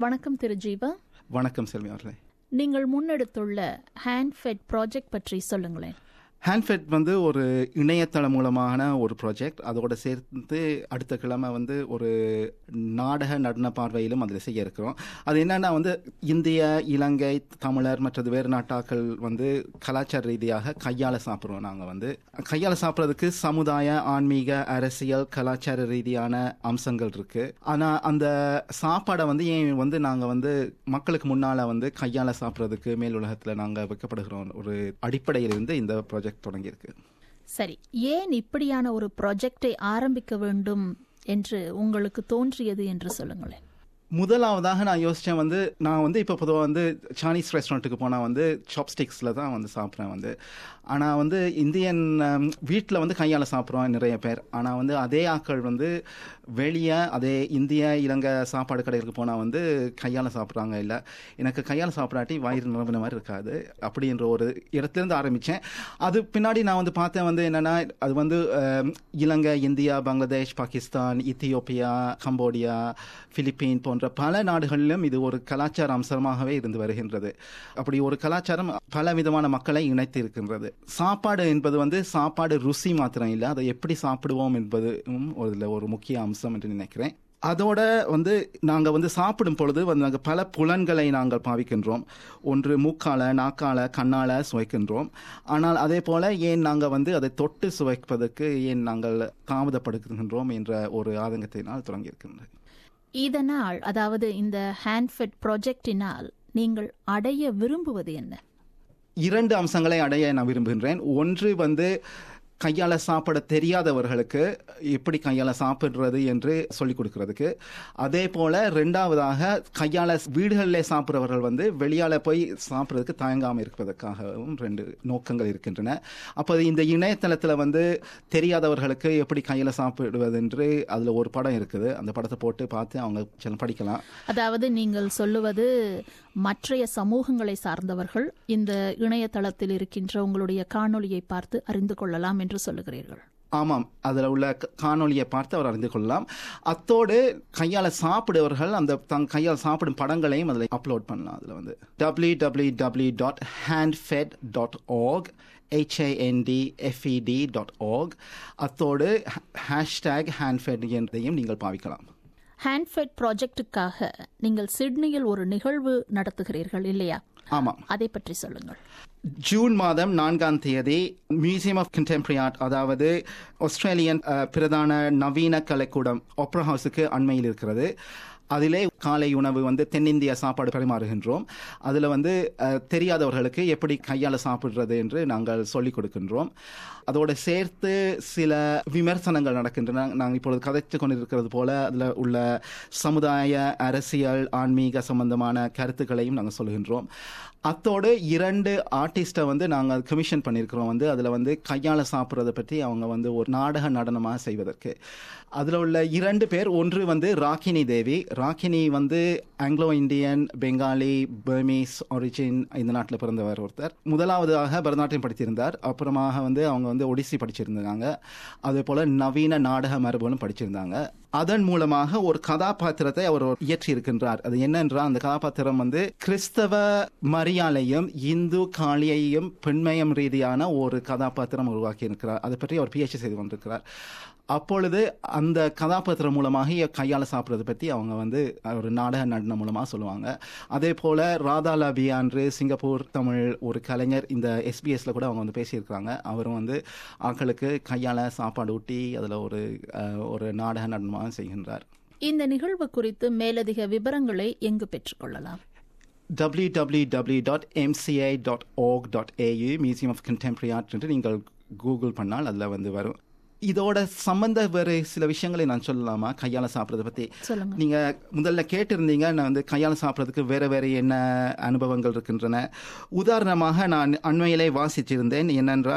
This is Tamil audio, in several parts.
வணக்கம் திரு ஜீவா வணக்கம் செல்வி அவர்களே நீங்கள் முன்னெடுத்துள்ள ஹேண்ட்ஃபெட் ப்ராஜெக்ட் பற்றி சொல்லுங்களேன் ஹேண்ட்ஃபெட் வந்து ஒரு இணையதளம் மூலமான ஒரு ப்ராஜெக்ட் அதோட சேர்த்து அடுத்த கிழமை வந்து ஒரு நாடக நடன பார்வையிலும் அதில் செய்ய இருக்கிறோம் அது என்னன்னா வந்து இந்திய இலங்கை தமிழர் மற்றது வேறு நாட்டாக்கள் வந்து கலாச்சார ரீதியாக கையால் சாப்பிட்றோம் நாங்கள் வந்து கையால் சாப்பிட்றதுக்கு சமுதாய ஆன்மீக அரசியல் கலாச்சார ரீதியான அம்சங்கள் இருக்கு ஆனால் அந்த சாப்பாடை வந்து ஏன் வந்து நாங்கள் வந்து மக்களுக்கு முன்னால் வந்து கையால் சாப்பிட்றதுக்கு மேல் உலகத்தில் நாங்கள் வைக்கப்படுகிறோம் ஒரு அடிப்படையில் இருந்து இந்த ப்ராஜெக்ட் தொடங்கியிருக்கு சரி ஏன் இப்படியான ஒரு ப்ராஜெக்டை ஆரம்பிக்க வேண்டும் என்று உங்களுக்கு தோன்றியது என்று சொல்லுங்களேன் முதலாவதாக நான் யோசித்தேன் வந்து நான் வந்து இப்போ பொதுவாக வந்து சைனீஸ் ரெஸ்டாரண்ட்டுக்கு போனால் வந்து சாப்ஸ்டிக்ஸில் தான் வந்து சாப்பிட்றேன் வந்து ஆனால் வந்து இந்தியன் வீட்டில் வந்து கையால் சாப்பிட்றோம் நிறைய பேர் ஆனால் வந்து அதே ஆட்கள் வந்து வெளியே அதே இந்திய இலங்கை சாப்பாடு கடைகளுக்கு போனால் வந்து கையால் சாப்பிட்றாங்க இல்லை எனக்கு கையால் சாப்பிடாட்டி வயிறு நிரம்பின மாதிரி இருக்காது அப்படின்ற ஒரு இடத்துலேருந்து ஆரம்பித்தேன் அது பின்னாடி நான் வந்து பார்த்தேன் வந்து என்னென்னா அது வந்து அஹ், Ilangai India Bangladesh Pakistan Ethiopia Cambodia Philippine போன்ற பல நாடுகளிலும் இது ஒரு கலாச்சார அம்சமாகவே இருந்து வருகின்றது அப்படி ஒரு கலாச்சாரம் பல விதமான மக்களை இணைத்து இருக்கின்றது சாப்பாடு என்பது வந்து சாப்பாடு ருசி மாத்திரம் இல்லை அதை எப்படி சாப்பிடுவோம் என்பதும் ஒரு ஒரு முக்கிய அம்சம் என்று நினைக்கிறேன் அதோட வந்து நாங்கள் வந்து சாப்பிடும் பொழுது வந்து நாங்கள் பல புலன்களை நாங்கள் பாவிக்கின்றோம் ஒன்று மூக்கால நாக்கால கண்ணால சுவைக்கின்றோம் ஆனால் அதே போல ஏன் நாங்கள் வந்து அதை தொட்டு சுவைப்பதற்கு ஏன் நாங்கள் தாமதப்படுத்துகின்றோம் என்ற ஒரு ஆதங்கத்தினால் தொடங்கியிருக்கின்றது இதனால் அதாவது இந்த ஹேண்ட்ஃபெட் ப்ராஜெக்டினால் நீங்கள் அடைய விரும்புவது என்ன இரண்டு அம்சங்களை அடைய நான் விரும்புகின்றேன் ஒன்று வந்து கையால் சாப்பிட தெரியாதவர்களுக்கு எப்படி கையால் சாப்பிடுறது என்று சொல்லிக் கொடுக்கறதுக்கு அதே போல ரெண்டாவதாக கையால் வீடுகளிலே சாப்பிட்றவர்கள் வந்து வெளியால போய் சாப்பிட்றதுக்கு தயங்காமல் இருப்பதற்காகவும் ரெண்டு நோக்கங்கள் இருக்கின்றன அப்போ இந்த இணையதளத்தில் வந்து தெரியாதவர்களுக்கு எப்படி கையில் சாப்பிடுவது என்று அதில் ஒரு படம் இருக்குது அந்த படத்தை போட்டு பார்த்து அவங்க சில படிக்கலாம் அதாவது நீங்கள் சொல்லுவது மற்றைய சமூகங்களை சார்ந்தவர்கள் இந்த இணையதளத்தில் இருக்கின்ற உங்களுடைய காணொளியை பார்த்து அறிந்து கொள்ளலாம் என்று சொல்லுகிறீர்கள் ஆமாம் அதில் உள்ள க- காணொளியை பார்த்து அவர் அறிந்து கொள்ளலாம் அத்தோடு கையால் சாப்பிடுவர்கள் அந்த தங் கையால் சாப்பிடும் படங்களையும் அதில் அப்லோட் பண்ணலாம் அதில் வந்து W W W dot handfed dot org H I N D F E D dot org அத்தோடு ஹேஷ்டேக் ஹேண்ட்ஃபெட் என்றதையும் நீங்கள் பாவிக்கலாம் ஹேண்ட்ஃபெட் ப்ராஜெக்டுக்காக நீங்கள் சிட்னியில் ஒரு நிகழ்வு நடத்துகிறீர்கள் இல்லையா ஆமாம் அதை பற்றி சொல்லுங்கள் ஜூன் மாதம் நான்காம் தேதி மியூசியம் ஆஃப் கண்டெம்பரரி ஆர்ட் அதாவது ஆஸ்திரேலியன் அஹ், பிரதான நவீன கலைக்கூடம் ஒப்ரா ஹவுஸுக்கு அண்மையில் இருக்கிறது அதிலே காலை உணவு வந்து தென்னிந்திய சாப்பாடு பரிமாறுகின்றோம் அதில் வந்து அஹ், தெரியாதவர்களுக்கு எப்படி கையால் சாப்பிடுறது என்று நாங்கள் சொல்லிக் கொடுக்கின்றோம் அதோடு சேர்த்து சில விமர்சனங்கள் நடக்கின்றன நாங்கள் இப்பொழுது கதைத்து கொண்டிருக்கிறது போல அதில் உள்ள சமுதாய அரசியல் ஆன்மீக சம்பந்தமான கருத்துக்களையும் நாங்கள் சொல்கின்றோம் அத்தோடு இரண்டு ஆர்டிஸ்ட்டை வந்து நாங்கள் கமிஷன் பண்ணியிருக்கிறோம் வந்து அதில் வந்து கையால் சாப்பிட்றத பற்றி அவங்க வந்து ஒரு நாடக நடனமாக செய்வதற்கு அதில் உள்ள இரண்டு பேர் ஒன்று வந்து ராகினி தேவி ராகினி வந்து Anglo Indian Bengali Burmese origin இந்த நாட்டில் பிறந்தவர் ஒருத்தர் முதலாவதாக பரதநாட்டியம் படித்திருந்தார் அப்புறமாக வந்து அவங்க வந்து ஒடிசி படிச்சிருந்தாங்க அதே போல நவீன நாடக மரபுகளும் படிச்சிருந்தாங்க அதன் மூலமாக ஒரு கதாபாத்திரத்தை அவர் இயற்றி இருக்கின்றார் அது என்னென்றால் அந்த கதாபாத்திரம் வந்து கிறிஸ்தவ மரியாதையும் இந்து காளியையும் பெண்மயம் ரீதியான ஒரு கதாபாத்திரம் உருவாக்கி இருக்கிறார் அதை பற்றி அவர் பிஹெச்டி செய்து கொண்டிருக்கிறார் அப்பொழுது அந்த கதாபாத்திரம் மூலமாக கையால் சாப்பிட்றதை பற்றி அவங்க வந்து ஒரு நாடக நடனம் மூலமாக சொல்லுவாங்க அதே போல ராதா லபியான்று சிங்கப்பூர் தமிழ் ஒரு கலைஞர் இந்த எஸ்பிஎஸ்ல கூட அவங்க வந்து பேசியிருக்கிறாங்க அவரும் வந்து ஆட்களுக்கு கையால் சாப்பாடு ஊட்டி அதில் ஒரு அஹ், ஒரு நாடக நடனமாக செய்கின்றார் இந்த நிகழ்வு குறித்து மேலதிக விவரங்களை எங்கு பெற்றுக்கொள்ளலாம் www.mca.org.au museum of contemporary art என்று நீங்கள் கூகுள் பண்ணால் அதில் வந்து வரும் இதோட சம்பந்த வேறு சில விஷயங்களை நான் சொல்லலாமா கையால் சாப்பிட்றத பற்றி சொல்லுங்க நீங்க முதல்ல கேட்டிருந்தீங்க நான் வந்து கையால் சாப்பிட்றதுக்கு வேற வேற என்ன அனுபவங்கள் இருக்கின்றன உதாரணமாக நான் அண்மையிலே வாசிச்சிருந்தேன் என்னென்றால்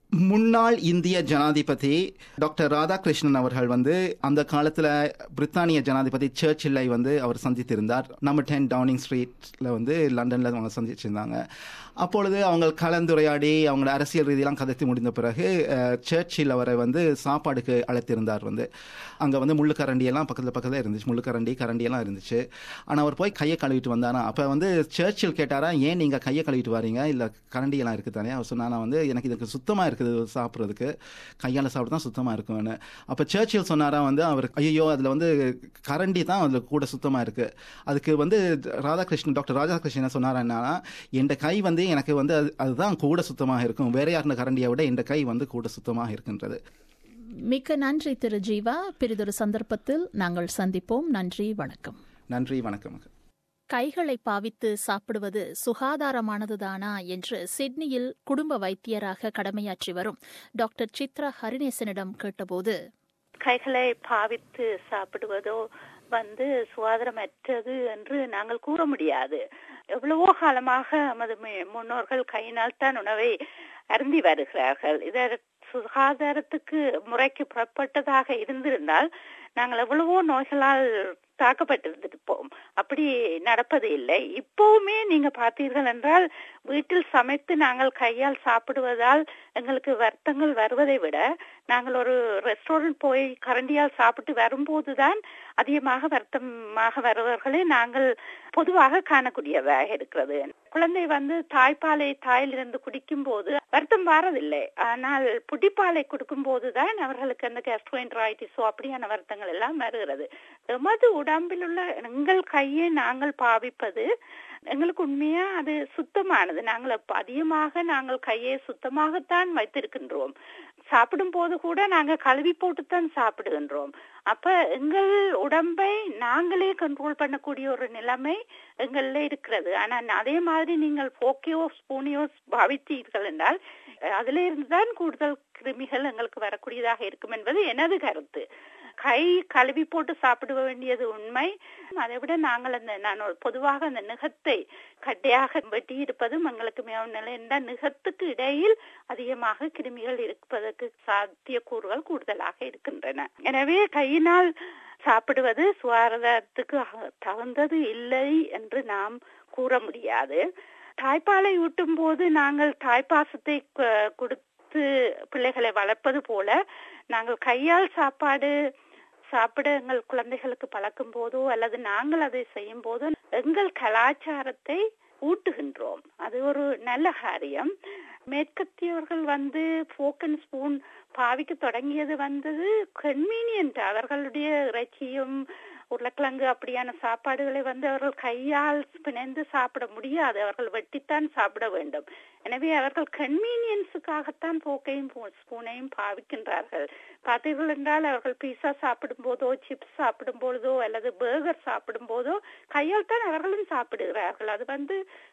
முன்னாள் இந்திய ஜனாதிபதி டாக்டர் ராதாகிருஷ்ணன் அவர்கள் வந்து அந்த காலத்துல பிரித்தானிய ஜனாதிபதி சர்ச்சில்லை வந்து அவர் சந்தித்திருந்தார் நம்பர் டென் டவுனிங் ஸ்ட்ரீட்ல வந்து லண்டன்ல அவங்க சந்திச்சிருந்தாங்க அப்பொழுது அவங்க கலந்துரையாடி அவங்களோட அரசியல் ரீதியெல்லாம் கதைத்து முடிந்த பிறகு அஹ், சர்ச்சில் அவரை வந்து சாப்பாடுக்கு அழைத்திருந்தார் வந்து அங்க வந்து முள்ளு கரண்டி எல்லாம் பக்கத்துல பக்கத்துல இருந்துச்சு முள்ளு கரண்டி கரண்டி எல்லாம் இருந்துச்சு ஆனா அவர் போய் கையை கழுவிட்டு வந்தாரா அப்ப வந்து சர்ச்சில் கேட்டாரா ஏன் நீங்க கையை கழுவிட்டு வரீங்க இல்ல கரண்டி எல்லாம் இருக்கு தானே அவர் சொன்னா வந்து எனக்கு இதுக்கு சுத்தமா இருக்குது சாப்பிட்றதுக்கு கையால சாப்பிட்டு தான் சுத்தமா இருக்கும்னு அப்ப சர்ச்சில் சொன்னாரா வந்து அவர் ஐயோ அதுல வந்து கரண்டி தான் அதுல கூட சுத்தமா இருக்கு அதுக்கு வந்து ராதாகிருஷ்ணன் டாக்டர் ராதாகிருஷ்ணன் என்ன சொன்னாரா என்னன்னா என் கை வந்து எனக்கு வந்து அது அதுதான் கூட சுத்தமாக இருக்கும் வேற யாருன கரண்டியை விட என் கை வந்து கூட சுத்தமாக இருக்கின்றது மிக்க நன்றி திரு ஜீவா பிறிதொரு சந்தர்ப்பத்தில் நாங்கள் சந்திப்போம் நன்றி வணக்கம் நன்றி வணக்கம் கைகளை பாவித்து சாப்பிடுவது சுகாதாரமானதுதானா என்று சிட்னியில் குடும்ப வைத்தியராக கடமையாற்றி வரும் டாக்டர் சித்ரா ஹரிநேசனிடம் கேட்டபோது கைகளை பாவித்து சாப்பிடுவதோ வந்து சுகாதாரமற்றது என்று நாங்கள் கூற முடியாது எவ்வளவோ காலமாக நமது மி- முன்னோர்கள் கையினால் தான் உணவை அருந்தி வருகிறார்கள் இத சுகாதாரத்துக்கு முறைக்கு புறப்பட்டதாக இருந்திருந்தால் நாங்கள் எவ்வளவோ நோய்களால் தாக்கப்பட்டிருந்திருப்போம் அப்படி நடப்பது இல்லை இப்பவுமே நீங்க பார்த்தீர்கள் என்றால் வீட்டில் சமைத்து நாங்கள் கையால் சாப்பிடுவதால் எங்களுக்கு வருத்தங்கள் வருவதை விட நாங்கள் ஒரு ரெஸ்டாரண்ட் போய் கரண்டியால் சாப்பிட்டு வரும்போதுதான் அதிகமாக வருத்தமாக வருவர்களை நாங்கள் பொதுவாக காணக்கூடியதாக இருக்கிறது குழந்தை வந்து தாய்ப்பாலை தாயிலிருந்து குடிக்கும் போது வருத்தம் வாரதில்லை ஆனால் புட்டிப்பாலை கொடுக்கும் போதுதான் அவர்களுக்கு அந்த கேஸ்ட்ரோஎன்ட்ராய்டிஸோ அப்படியான வருத்தங்கள் எல்லாம் வருகிறது எமது உடம்பில் உள்ள எங்கள் கையை நாங்கள் பாவிப்பது எங்களுக்கு உண்மையா அது சுத்தமானது நாங்கள் அப்ப அதிகமாக நாங்கள் கையை சுத்தமாகத்தான் வைத்திருக்கின்றோம் சாப்பிடும் போது கூட நாங்க கழுவி போட்டுத்தான் சாப்பிடுகின்றோம் அப்ப எங்கள் உடம்பை நாங்களே கண்ட்ரோல் பண்ணக்கூடிய ஒரு நிலைமை எங்கள்ல இருக்கிறது ஆனா அதே மாதிரி நீங்கள் போக்கையோ ஸ்பூனையோ பாவித்தீர்கள் என்றால் அதுல இருந்துதான் கூடுதல் கிருமிகள் எங்களுக்கு வரக்கூடியதாக இருக்கும் என்பது எனது கருத்து கை கழுவி போட்டு சாப்பிட வேண்டியது உண்மை அதை விட நாங்கள் அந்த நான் ஒரு பொதுவாக அந்த நுகத்தை கட்டையாக வெட்டி இருப்பதும் எங்களுக்கு மிகவும் நிலை இந்த நுகத்துக்கு இடையில் அதிகமாக கிருமிகள் இருப்பதற்கு சாத்தியக்கூறுகள் கூடுதலாக இருக்கின்றன எனவே கையினால் சாப்பிடுவது சுகாதாரத்துக்கு அக- தகுந்தது இல்லை என்று நாம் கூற முடியாது தாய்ப்பாலை ஊட்டும் போது நாங்கள் தாய்ப்பாசத்தை க- கொடுத்து பிள்ளைகளை வளர்ப்பது போல நாங்கள் கையால் சாப்பாடு சாப்பிட எங்கள் குழந்தைகளுக்கு பழக்கும் போதோ அல்லது நாங்கள் அதை செய்யும் போதோ எங்கள் கலாச்சாரத்தை ஊட்டுகின்றோம் அது ஒரு நல்ல காரியம் மேற்கத்தியவர்கள் வந்து ஃபோக் அண்ட் ஸ்பூன் பாவிக்க தொடங்கியது வந்தது கன்வீனியன்ட் அவர்களுடைய இறைச்சியும் உருளைக்கிழங்கு அப்படியான சாப்பாடுகளை வந்து அவர்கள் கையால் பிணைந்து சாப்பிட முடியாது அவர்கள் வெட்டித்தான் சாப்பிட வேண்டும் எனவே அவர்கள் கன்வீனியன்ஸுக்காகத்தான் போக்கையும் ஸ்பூனையும் பாவிக்கின்றார்கள் பார்த்தீர்கள் என்றால் அவர்கள் பீஸா சாப்பிடும் போதோ சிப்ஸ் சாப்பிடும் பொழுதோ அல்லது பர்கர் சாப்பிடும் போதோ கையால் தான் அவர்களும் சாப்பிடுகிறார்கள் அது வந்து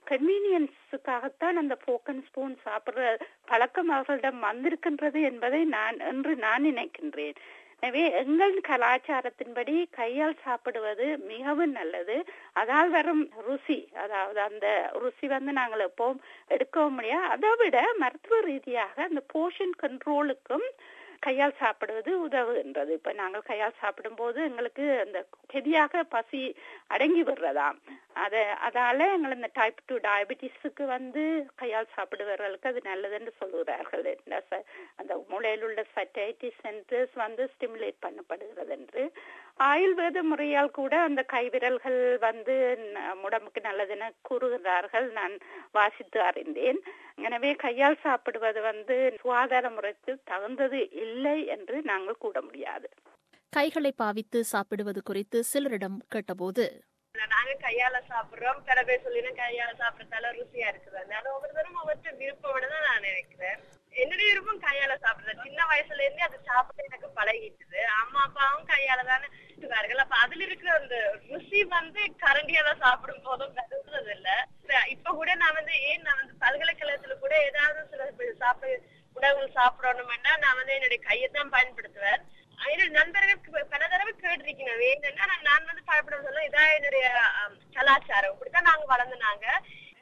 கன்வீனியன்ஸுக்காகத்தான் அந்த போக்கன் ஸ்பூன் சாப்பிடுற பழக்கம் அவர்களிடம் வந்திருக்கின்றது என்பதை நான் என்று நான் நினைக்கின்றேன் எனவே எங்கள் கலாச்சாரத்தின்படி கையால் சாப்பிடுவது மிகவும் நல்லது அதால் வரும் ருசி அதாவது அந்த ருசி வந்து நாங்கள் எப்பவும் எடுக்கவும் முடியாது அதை விட மருத்துவ ரீதியாக அந்த போர்ஷன் கண்ட்ரோலுக்கும் கையால் சாப்பிடுவது உதவுகின்றது இப்ப நாங்கள் கையால் சாப்பிடும் போது எங்களுக்கு அந்த ஹெதியாக பசி அடங்கி விடுறதாம் அத அதால எங்கள் இந்த டைப் டூ டயபிட்டிஸுக்கு வந்து கையால் சாப்பிடுவவர்களுக்கு அது நல்லதுன்னு சொல்லுகிறார்கள் இந்த ச- அந்த மூளையில் உள்ள சட்டைட்டி சென்டர்ஸ் வந்து ஸ்டிமுலேட் பண்ணப்படுகிறது என்று ஆயுர்வேத முறையால் கூட அந்த கைவிரல்கள் வந்து ந- உடம்புக்கு நல்லதென கூறுகிறார்கள் நான் வாசித்து அறிந்தேன் எனவே கையால் சாப்பிடுவது வந்து சுகாதார முறைக்கு தகுந்தது இல்லை என்று நாங்கள் கூற முடியாது கைகளை பாவித்து சாப்பிடுவது குறித்து சிலரிடம் கேட்டபோது நாங்க கையால சாப்பிடுறோம் சில பேர் சொல்லிடும் கையால சாப்பிடறதால ருசியா இருக்குது அது ஒவ்வொருத்தரும் ஒவ்வொரு விருப்பம் தான் நான் நினைக்கிறேன் என்னுடைய விருப்பம் கையால சாப்பிடுறது சின்ன வயசுல இருந்தே அது சாப்பிட்டு எனக்கு பழகிட்டுது அம்மா அப்பாவும் கையால தானே சாப்பிடுவார்கள் அப்ப அதுல இருக்கிற அந்த ருசி வந்து கரண்டியால சாப்பிடும் போதும் வருவது இல்ல இப்ப கூட நான் வந்து ஏன் நான் வந்து பல்கலைக்கழகத்துல கூட ஏதாவது சில சாப்பிட உணவுகள் சாப்பிடணும்னா நான் வந்து என்னுடைய கையை தான் பயன்படுத்துவேன் என்னுடைய நண்பர்கள் பல தடவை கேட்டிருக்கேன் வேணும்னா நான் நான் வந்து பயப்பட சொல்ல இதான் என்னுடைய அஹ், கலாச்சாரம் இப்படித்தான் நாங்க வளர்ந்துனாங்க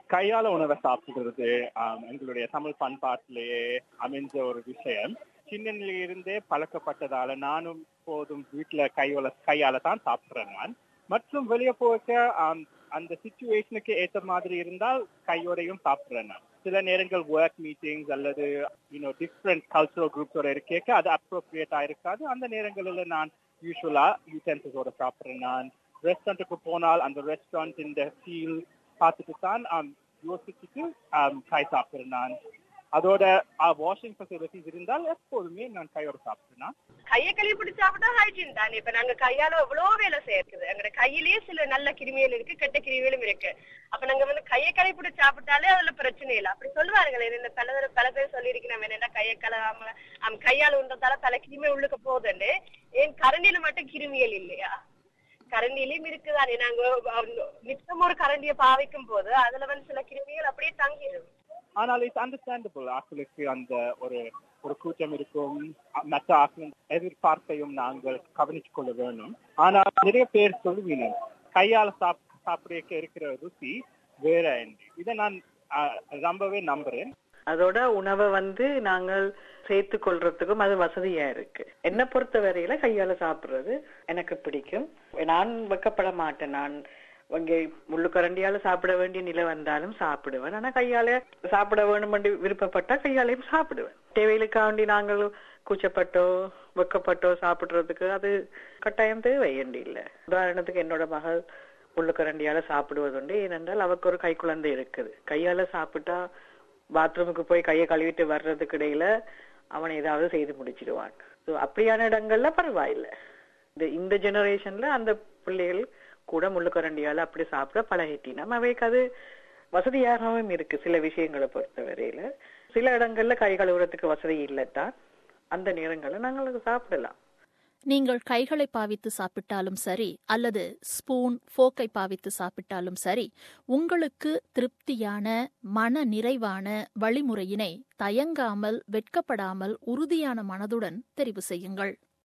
கையால உணவை சாப்பிடுறது ஆம், எங்களுடைய தமிழ் பண்பாட்டிலேயே அமைஞ்ச ஒரு விஷயம் சின்னனில இருந்தே பழக்கப்பட்டதால நானும் போதும் வீட்டுல கையால கையால தான் சாப்பிடுறேன் நான் மற்றும் வெளியே போக ஆம், அந்த சுச்சுவேஷனுக்கு ஏத்த மாதிரி இருந்தால் கையோடையும் சாப்பிடுறேன் நான் சில நேரங்கள் ஒர்க் மீட்டிங்ஸ் அல்லது யூனோ டிஃப்ரெண்ட் கல்ச்சுரல் குரூப்ஸோட இருக்கேக்க அது அப்ரோப்ரியேட்டா இருக்காது அந்த நேரங்களில் நான் யூஸ்வலா யூட்டென்சிஸோட சாப்பிடுறேன் நான் ரெஸ்டாரண்ட்டுக்கு போனால் அந்த ரெஸ்டாரண்ட் இந்த ஃபீல் பார்த்துட்டு தான் ஆம், யோசிச்சுட்டு ஆம், காய் சாப்பிடுறேன் நான் அதோட வாஷிங் ஃபெசிலிட்டிஸ் இருந்தால் எப்போதுமே நான் கையோட சாப்பிடுறேன் கையை கழுவி பிடிச்சி சாப்பிட்டா ஹைஜீன் தானே இப்ப நாங்க கையால எவ்வளவு வேலை செய்யறது எங்க கையிலேயே சில நல்ல கிருமிகள் இருக்கு கெட்ட கிருமிகளும் இருக்கு அப்ப நாங்க வந்து கையை கழுவி பிடிச்சி சாப்பிட்டாலே அதுல பிரச்சனை இல்லை அப்படி சொல்லுவாருங்களே இந்த பல தடவை பல பேர் சொல்லியிருக்கிறேன் என்னன்னா கையை கழுவாம ஆம், கையால உண்டதால பல கிருமி உள்ளுக்கு போகுதுன்னு ஏன் கரண்டியில மட்டும் கிருமிகள் இல்லையா கரண்டிலையும் இருக்குதானே நாங்க அஹ், நித்தம் ஒரு கரண்டியை பாவிக்கும் போது அதுல வந்து சில கிருமிகள் அப்படியே தங்கிடும் ஆனால் இட்ஸ் அண்டர்ஸ்டாண்டபிள் ஆக்களுக்கு அந்த ஒரு ஒரு கூட்டம் இருக்கும் மற்ற ஆக்களின் எதிர்பார்ப்பையும் நாங்கள் கவனித்துக் கொள்ள வேண்டும் ஆனால் நிறைய பேர் சொல்லுவீங்க கையால சாப் சாப்பிட இருக்கிற ருசி வேற என்று இதை நான் ஆஹ், ரொம்பவே நம்புறேன் அதோட உணவை வந்து நாங்கள் சேர்த்து கொள்றதுக்கும் அது வசதியா இருக்கு என்னை பொறுத்த வரையில கையால சாப்பிடுறது எனக்கு பிடிக்கும் நான் வெக்கப்பட மாட்டேன் நான் இங்கே முள்ளுக்கரண்டியால சாப்பிட வேண்டிய நிலை வந்தாலும் சாப்பிடுவேன் ஆனா கையால சாப்பிட வேணும் விருப்பப்பட்டா கையாலையும் சாப்பிடுவேன் தேவைகளுக்காண்டி நாங்கள் கூச்சப்பட்டோ வெக்கப்பட்டோ சாப்பிடுறதுக்கு அது கட்டாயம் தேவை வேண்டி இல்லை உதாரணத்துக்கு என்னோட மகள் முள்ளுக்கரண்டியால சாப்பிடுவதுண்டு ஏனென்றால் அவருக்கு ஒரு கை குழந்தை இருக்குது கையால சாப்பிட்டா பாத்ரூமுக்கு போய் கையை கழுவிட்டு வர்றதுக்கு இடையில அவன் ஏதாவது செய்து முடிச்சிடுவான் ஸோ அப்படியான இடங்கள்ல பரவாயில்லை இந்த இந்த ஜெனரேஷன்ல அந்த பிள்ளைகள் கூட முள்ளுக்கரண்டியால அப்படி சாப்பிட பழகிட்டினா அவைக்கு அது வசதியாகவும் இருக்கு சில விஷயங்களை பொறுத்த வரையில சில இடங்கள்ல கை கழுவுறதுக்கு வசதி இல்லைத்தான் அந்த நேரங்கள்ல நாங்கள் அதை சாப்பிடலாம் நீங்கள் கைகளை பாவித்து சாப்பிட்டாலும் சரி அல்லது ஸ்பூன் ஃபோக்கை பாவித்து சாப்பிட்டாலும் சரி உங்களுக்கு திருப்தியான மன நிறைவான வழிமுறையினை தயங்காமல் வெட்கப்படாமல் உறுதியான மனதுடன் தெரிவு செய்யுங்கள்